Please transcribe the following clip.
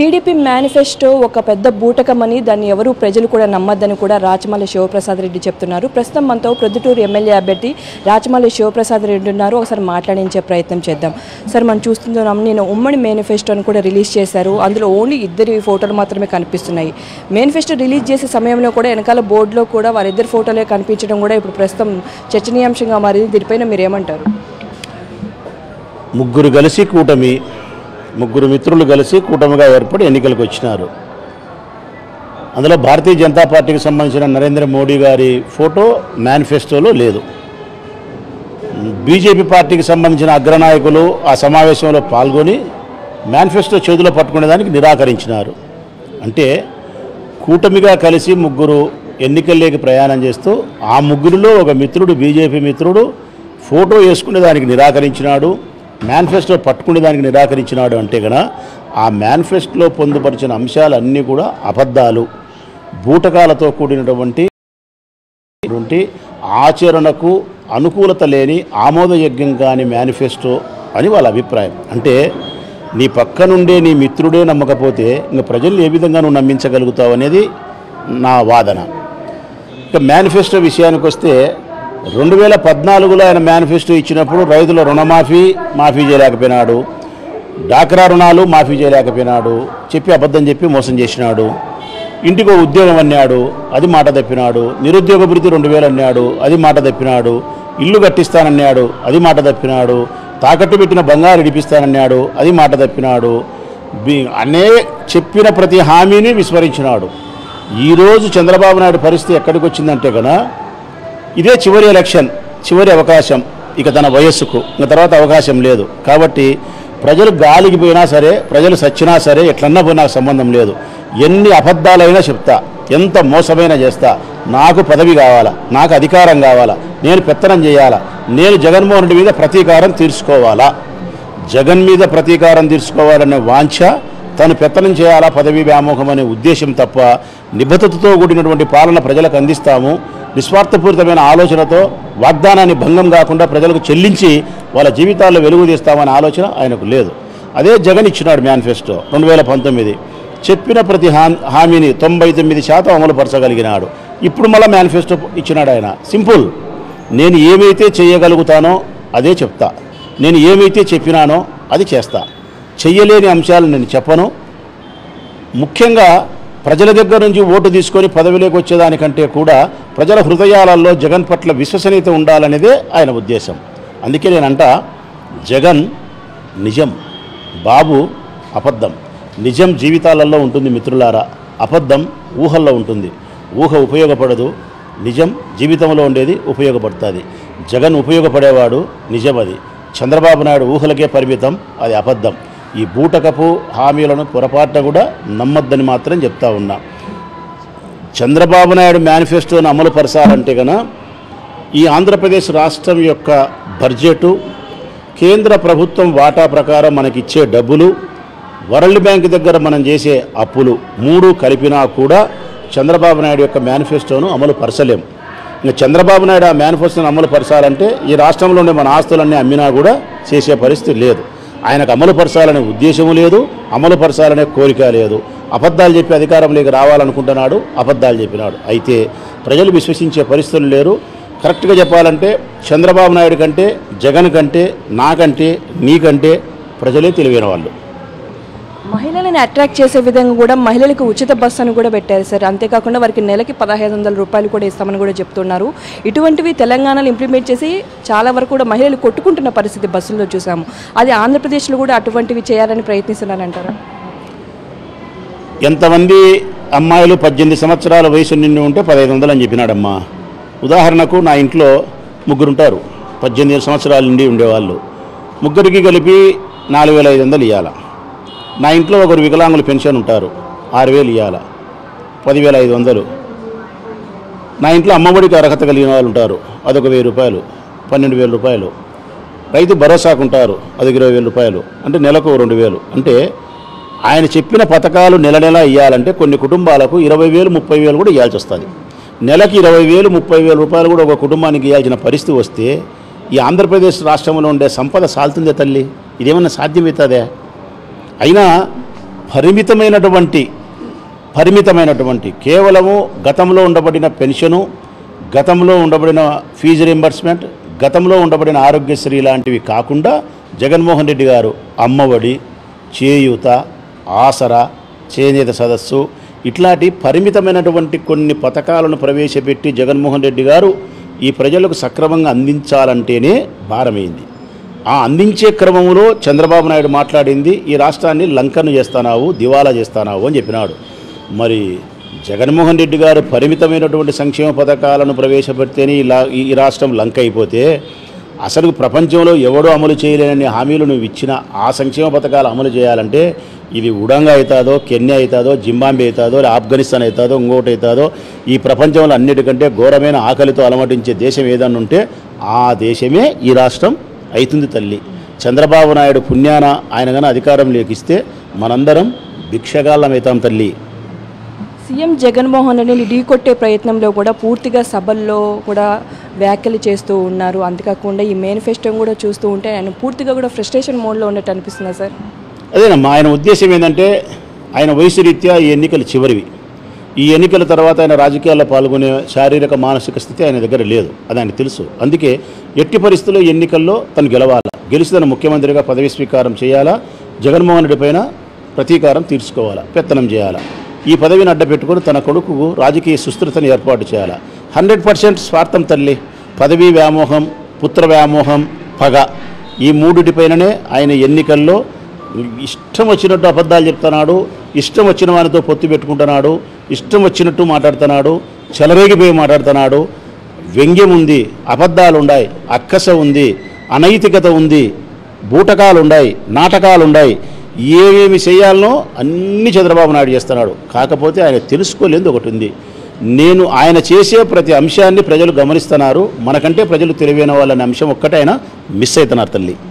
TDP manifesto ఒక పెద్ద బూటకమని దాన్ని ఎవరు ప్రజలు కూడా నమ్మద్దని కూడా రాచమల్లి శివప్రసాద్ రెడ్డి చెప్తున్నారు ప్రస్తుతం మనతో ప్రొద్దుటూరు ఎమ్మెల్యే అభ్యర్థి రాచమల్లి శివప్రసాద్ రెడ్డి ఉన్నారు ఒకసారి మాట్లాడించే ప్రయత్నం చేద్దాం సార్ మనం చూస్తున్నాం నేను ఉమ్మడి మేనిఫెస్టోని కూడా రిలీజ్ చేశారు అందులో ఓన్లీ ఇద్దరి ఫోటోలు మాత్రమే కనిపిస్తున్నాయి మేనిఫెస్టో రిలీజ్ చేసే సమయంలో కూడా వెనకాల బోర్డులో కూడా వారిద్దరి ఫోటోలే కనిపించడం కూడా ఇప్పుడు ప్రస్తుతం చర్చనీయాంశంగా మారింది దీనిపైన మీరు ఏమంటారు ముగ్గురు కలిసి కూటమి ముగ్గురు మిత్రులు కలిసి కూటమిగా ఏర్పడి ఎన్నికలకు వచ్చినారు అందులో భారతీయ జనతా పార్టీకి సంబంధించిన నరేంద్ర మోడీ గారి ఫోటో మేనిఫెస్టోలో లేదు బీజేపీ పార్టీకి సంబంధించిన అగ్రనాయకులు ఆ సమావేశంలో పాల్గొని మేనిఫెస్టో చేతిలో పట్టుకునేదానికి నిరాకరించినారు అంటే కూటమిగా కలిసి ముగ్గురు ఎన్నికల్లోకి ప్రయాణం చేస్తూ ఆ ముగ్గురిలో ఒక మిత్రుడు బీజేపీ మిత్రుడు ఫోటో వేసుకునే దానికి నిరాకరించినాడు మేనిఫెస్టో పట్టుకునే దానికి నిరాకరించినాడు అంటే గన ఆ మేనిఫెస్టోలో పొందుపరిచిన అంశాలన్నీ కూడా అబద్ధాలు బూటకాలతో కూడినటువంటి ఉన్నటువంటి ఆచరణకు అనుకూలత లేని ఆమోదయోగ్యం కాని మేనిఫెస్టో అని వాళ్ళ అభిప్రాయం అంటే నీ పక్క నుండే నీ మిత్రుడే నమ్మకపోతే ఇంక ప్రజల్ని ఏ విధంగా నువ్వు నమ్మించగలుగుతావు అనేది నా వాదన ఇక మేనిఫెస్టో విషయానికి వస్తే రెండు వేల పద్నాలుగులో ఆయన మేనిఫెస్టో ఇచ్చినప్పుడు రైతుల రుణమాఫీ మాఫీ చేయలేకపోయినాడు డాక్రా రుణాలు మాఫీ చేయలేకపోయినాడు చెప్పి అబద్ధం చెప్పి మోసం చేసినాడు ఇంటికో ఉద్యోగం అన్నాడు అది మాట తప్పినాడు నిరుద్యోగ భృతి రెండు వేలు అన్నాడు అది మాట తప్పినాడు ఇల్లు కట్టిస్తానన్నాడు అది మాట తప్పినాడు తాకట్టు పెట్టిన బంగారు ఇడిపిస్తానన్నాడు అది మాట తప్పినాడు బి- అనే చెప్పిన ప్రతి హామీని విస్మరించినాడు ఈరోజు చంద్రబాబు నాయుడు పరిస్థితి ఎక్కడికి వచ్చిందంటే కనుక ఇదే చివరి ఎలక్షన్ చివరి అవకాశం ఇక తన వయస్సుకు ఇంక తర్వాత అవకాశం లేదు కాబట్టి ప్రజలు గాలికి పోయినా సరే ప్రజలు సచ్చినా సరే ఎట్లన్నా పోయినా నాకు సంబంధం లేదు ఎన్ని అబద్ధాలైనా చెప్తా ఎంత మోసమైనా చేస్తా నాకు పదవి కావాలా నాకు అధికారం కావాలా నేను పెత్తనం చేయాలా నేను జగన్మోహన్ రెడ్డి మీద ప్రతీకారం తీర్చుకోవాలా జగన్ మీద ప్రతీకారం తీర్చుకోవాలనే వాంఛ తను పెత్తనం చేయాలా పదవి వ్యామోహం అనే ఉద్దేశం తప్ప నిబద్ధతతో కూడినటువంటి పాలన ప్రజలకు అందిస్తాము నిస్వార్థపూరితమైన ఆలోచనతో వాగ్దానాన్ని భంగం కాకుండా ప్రజలకు చెల్లించి వాళ్ళ జీవితాల్లో వెలుగు తీస్తామనే ఆలోచన ఆయనకు లేదు అదే జగన్ ఇచ్చినాడు మేనిఫెస్టో రెండు వేల పంతొమ్మిది చెప్పిన ప్రతి హామీ హామీని తొంభై తొమ్మిది శాతం అమలు పరచగలిగినాడు ఇప్పుడు మళ్ళీ మేనిఫెస్టో ఇచ్చినాడు ఆయన సింపుల్ నేను ఏమైతే చేయగలుగుతానో అదే చెప్తా నేను ఏమైతే చెప్పినానో అది చేస్తా చెయ్యలేని అంశాలు నేను చెప్పను ముఖ్యంగా ప్రజల దగ్గర నుంచి ఓటు తీసుకొని పదవిలోకి వచ్చేదానికంటే కూడా ప్రజల హృదయాలలో జగన్ పట్ల విశ్వసనీయత ఉండాలనేదే ఆయన ఉద్దేశం అందుకే నేనంట జగన్ నిజం బాబు అబద్ధం నిజం జీవితాలలో ఉంటుంది మిత్రులారా అబద్ధం ఊహల్లో ఉంటుంది ఊహ ఉపయోగపడదు నిజం జీవితంలో ఉండేది ఉపయోగపడుతుంది జగన్ ఉపయోగపడేవాడు నిజం అది చంద్రబాబు నాయుడు ఊహలకే పరిమితం అది అబద్ధం ఈ బూటకపు హామీలను పొరపాటున కూడా నమ్మొద్దని మాత్రం చెప్తా ఉన్నా చంద్రబాబు నాయుడు మేనిఫెస్టోను అమలు పరచాలంటే గన ఈ ఆంధ్రప్రదేశ్ రాష్ట్రం యొక్క బడ్జెటు కేంద్ర ప్రభుత్వం వాటా ప్రకారం మనకిచ్చే డబ్బులు వరల్డ్ బ్యాంక్ దగ్గర మనం చేసే అప్పులు మూడు కలిపినా కూడా చంద్రబాబు నాయుడు యొక్క మేనిఫెస్టోను అమలు పరచలేం ఇంకా చంద్రబాబు నాయుడు ఆ మేనిఫెస్టోను అమలు పరచాలంటే ఈ రాష్ట్రంలో ఉండే మన ఆస్తులన్నీ అమ్మినా కూడా చేసే పరిస్థితి లేదు ఆయనకు అమలు పరచాలనే ఉద్దేశము లేదు అమలు పరచాలనే కోరిక లేదు అబద్ధాలు చెప్పి అధికారంలోకి రావాలనుకుంటున్నాడు అబద్ధాలు చెప్పినాడు అయితే ప్రజలు విశ్వసించే పరిస్థితులు లేరు కరెక్ట్గా చెప్పాలంటే చంద్రబాబు నాయుడు కంటే జగన్ కంటే నాకంటే నీకంటే ప్రజలే తెలివైన వాళ్ళు మహిళలను అట్రాక్ట్ చేసే విధంగా కూడా మహిళలకు ఉచిత బస్సు అని కూడా పెట్టారు సార్ అంతేకాకుండా వారికి నెలకి పదహైదు వందల రూపాయలు కూడా ఇస్తామని కూడా చెప్తున్నారు ఇటువంటివి తెలంగాణలో ఇంప్లిమెంట్ చేసి చాలా వరకు కూడా మహిళలు కొట్టుకుంటున్న పరిస్థితి బస్సుల్లో చూసాము అది ఆంధ్రప్రదేశ్లో కూడా అటువంటివి చేయాలని ప్రయత్నిస్తున్నారంటారా ఎంతమంది అమ్మాయిలు పద్దెనిమిది సంవత్సరాల వయసు నిండి ఉంటే పదహైదు వందలు అని చెప్పినాడమ్మా ఉదాహరణకు నా ఇంట్లో ముగ్గురు ఉంటారు పద్దెనిమిది సంవత్సరాల నుండి ఉండేవాళ్ళు ముగ్గురికి కలిపి నాలుగు వేల ఐదు వందలు ఇవ్వాల నా ఇంట్లో ఒకరు వికలాంగులు పెన్షన్ ఉంటారు ఆరు వేలు ఇవ్వాల పదివేల ఐదు వందలు నా ఇంట్లో అమ్మఒడికి అర్హత కలిగిన వాళ్ళు ఉంటారు అదొక వెయ్యి రూపాయలు పన్నెండు వేల రూపాయలు రైతు భరోసాకు ఉంటారు అది ఇరవై వేల రూపాయలు అంటే నెలకు రెండు వేలు అంటే ఆయన చెప్పిన పథకాలు నెల నెల ఇవ్వాలంటే కొన్ని కుటుంబాలకు ఇరవై వేలు ముప్పై వేలు కూడా ఇవ్వాల్సి వస్తుంది నెలకి ఇరవై వేలు ముప్పై వేల రూపాయలు కూడా ఒక కుటుంబానికి ఇవ్వాల్సిన పరిస్థితి వస్తే ఈ ఆంధ్రప్రదేశ్ రాష్ట్రంలో ఉండే సంపద సాల్తుందే తల్లి ఇదేమన్నా సాధ్యమవుతుందే అయినా పరిమితమైనటువంటి పరిమితమైనటువంటి కేవలము గతంలో ఉండబడిన పెన్షను గతంలో ఉండబడిన ఫీజు రింబర్స్మెంట్ గతంలో ఉండబడిన ఆరోగ్యశ్రీ లాంటివి కాకుండా జగన్మోహన్ రెడ్డి గారు అమ్మఒడి చేయూత ఆసరా చేనేత సదస్సు ఇట్లాంటి పరిమితమైనటువంటి కొన్ని పథకాలను ప్రవేశపెట్టి జగన్మోహన్ రెడ్డి గారు ఈ ప్రజలకు సక్రమంగా అందించాలంటేనే భారమైంది ఆ అందించే క్రమంలో చంద్రబాబు నాయుడు మాట్లాడింది ఈ రాష్ట్రాన్ని లంకను చేస్తానావు దివాలా చేస్తానావు అని చెప్పినాడు మరి జగన్మోహన్ రెడ్డి గారు పరిమితమైనటువంటి సంక్షేమ పథకాలను ప్రవేశపెడితేనే ఈ లా- ఈ రాష్ట్రం లంక అయిపోతే అసలు ప్రపంచంలో ఎవడో అమలు చేయలేని హామీలు నువ్వు ఇచ్చిన ఆ సంక్షేమ పథకాలు అమలు చేయాలంటే ఇది ఉడంగా అవుతుందో కెన్యా అవుతుందో జింబాంబే అవుతుందో ఆఫ్ఘనిస్తాన్ అవుతుందో ఇంకోటి అవుతుందో ఈ ప్రపంచంలో అన్నిటికంటే ఘోరమైన ఆకలితో అలమటించే దేశం ఏదన్నా ఉంటే ఆ దేశమే ఈ రాష్ట్రం అవుతుంది తల్లి చంద్రబాబు నాయుడు పుణ్యాన ఆయన కానీ అధికారం లేకిస్తే మనందరం భిక్షగాళ్ళం అవుతాం తల్లి సీఎం జగన్మోహన్ రెడ్డిని ఢీకొట్టే ప్రయత్నంలో కూడా పూర్తిగా సభల్లో కూడా వ్యాఖ్యలు చేస్తూ ఉన్నారు అంతేకాకుండా ఈ మేనిఫెస్టో కూడా చూస్తూ ఉంటే ఆయన పూర్తిగా కూడా ఫ్రస్ట్రేషన్ మోడ్లో ఉన్నట్టు అనిపిస్తుంది సార్ అదేనమ్మా ఆయన ఉద్దేశం ఏంటంటే ఆయన వయసు రీత్యా ఈ ఎన్నికలు చివరివి ఈ ఎన్నికల తర్వాత ఆయన రాజకీయాల్లో పాల్గొనే శారీరక మానసిక స్థితి ఆయన దగ్గర లేదు అది ఆయనకు తెలుసు అందుకే ఎట్టి పరిస్థితుల్లో ఎన్నికల్లో తను గెలవాలా గెలిచి తను ముఖ్యమంత్రిగా పదవి స్వీకారం చేయాలా జగన్మోహన్ రెడ్డి పైన ప్రతీకారం తీర్చుకోవాలా పెత్తనం చేయాలా ఈ పదవిని అడ్డపెట్టుకొని తన కొడుకు రాజకీయ సుస్థిరతను ఏర్పాటు చేయాలా హండ్రెడ్ పర్సెంట్ స్వార్థం తల్లి పదవీ వ్యామోహం పుత్ర వ్యామోహం పగ ఈ మూడిటిపైననే ఆయన ఎన్నికల్లో ఇష్టం వచ్చినట్టు అబద్ధాలు చెప్తున్నాడు ఇష్టం వచ్చిన వానితో పొత్తు పెట్టుకుంటున్నాడు ఇష్టం వచ్చినట్టు మాట్లాడుతున్నాడు చెలరేగిపోయి మాట్లాడుతున్నాడు వ్యంగ్యం ఉంది అబద్ధాలు ఉన్నాయి అక్కస ఉంది అనైతికత ఉంది బూటకాలు ఉన్నాయి నాటకాలు ఉన్నాయి ఏమేమి చేయాలనో అన్ని చంద్రబాబు నాయుడు చేస్తున్నాడు కాకపోతే ఆయన తెలుసుకోలేదు ఒకటి ఉంది నేను ఆయన చేసే ప్రతి అంశాన్ని ప్రజలు గమనిస్తున్నారు మనకంటే ప్రజలు తెలివైన వాళ్ళనే అంశం ఒక్కటే ఆయన మిస్ అవుతున్నారు తల్లి